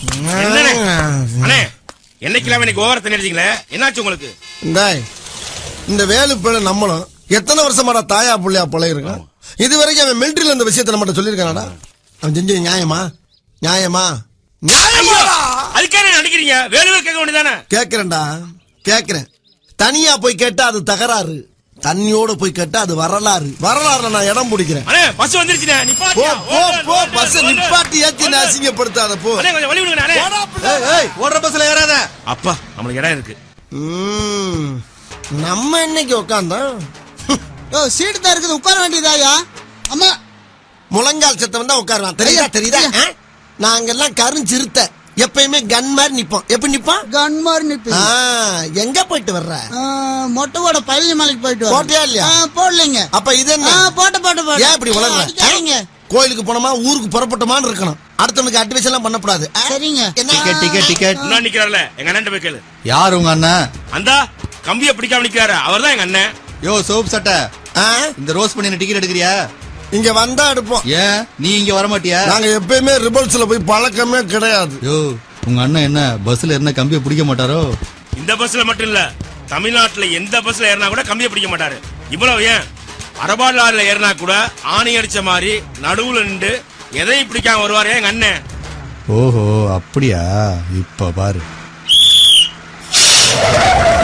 என்னண்ணே? அண்ணே என்னைக்கெல்லாம் எனக்கு ஓவர தண்ணி அடிச்சீங்களே என்னாச்சு உங்களுக்கு இந்தாய், இந்த வேலு பிள்ளை நம்மளும் எத்தனை வருஷமாடா தாயா புள்ளையா பழகிருக்கான் இது வரைக்கும் அவன் மிலிட்டரியில இந்த விஷயத்தை நம்மகிட்ட சொல்லியிருக்கானடா அவன் செஞ்சது நியாயமா நியாயமா நியாயமாடா அதுக்கே என்ன நடிக்கிறீங்க வேலுவே கேட்க வேண்டியதானே கேக்குறேன்டா கேக்குறேன் தனியா போய் கேட்டா அது தகராறு தண்ணியோட போய் கேட்டா அது வரலாறு வரலாறுல நான் இடம் பிடிக்கிறேன் அண்ணே பஸ் வந்துருச்சுண்ணே போ நிப்பாட்டியா போ போ பஸ் நிப்பாட்டி ஏத்தி என்ன அசிங்கப்படுத்தாத போ அண்ணே கொஞ்சம் வழி விடுங்க அண்ணே ஏய், ஏய், ஓடுற பஸ்ல ஏறாத அப்பா நம்மளுக்கு இடம் இருக்கு ம், நம்ம இன்னைக்கு உட்காந்தோம் ஓ சீட்டு தான் இருக்குது உட்கார வேண்டியதாயா அம்மா முழங்கால் சத்தம் தான் உட்காருவான் தெரியுதா ஐயா, தெரியுதா ஐயா. ஆ? நாங்கெல்லாம் கருஞ்சிருத்த எப்பயுமே கன் மாதிரி நிப்போம் எப்படி நிப்போம் கன் மாதிரி நிப்பி ஆ, எங்க போயிட்டு வர்ற மொட்டைவோட பழனி மலைக்கு போயிட்டு வரேன். போட்டியா இல்லையா? ஆ, போடலைங்க அப்ப இது ஆ, என்ன போட்ட போட்ட போட்ட ஏன் இப்படி வளர்ற அடிக்காதீங்க. கோயிலுக்கு போனோமா ஊருக்கு புறப்பட்டோமான்னு இருக்கணும் அடுத்தவனுக்கு அட்வைஸ் எல்லாம் பண்ணக்கூடாது ஆ? சரிங்க. என்ன டிக்கெட் டிக்கெட் டிக்கெட் இன்னும் நிக்கிறாருல எங்க அண்ணன் போய் கேளு யார் உங்க அண்ணன் அந்தா கம்பிய பிடிக்காம நிக்கிறாரு அவர்தான் எங்க அண்ணன் யோ சோப் சட்டை ஆ? இந்த ரோஸ் பண்ணி டிக்கெட் எடுக்கிறியா இங்க வந்தா எடுப்போம் ஏன் நீ இங்க வர மாட்டியா நாங்க எப்பயுமே ரிபல்ஸ்ல போய் பழக்கமே கிடையாது யோ உங்க அண்ணன் என்ன பஸ்ல என்ன கம்பியை பிடிக்க மாட்டாரோ இந்த பஸ்ல மட்டும் இல்ல தமிழ்நாட்டுல எந்த பஸ்ல ஏறினா கூட கம்பிய பிடிக்க மாட்டாரு இவ்வளவு ஏன் அரபாடு லாரில ஏறினா கூட ஆணி அடிச்ச மாதிரி நடுவுல நின்று எதையும் பிடிக்காம வருவாரு எங்க அண்ணன் ஓஹோ அப்படியா இப்ப பாரு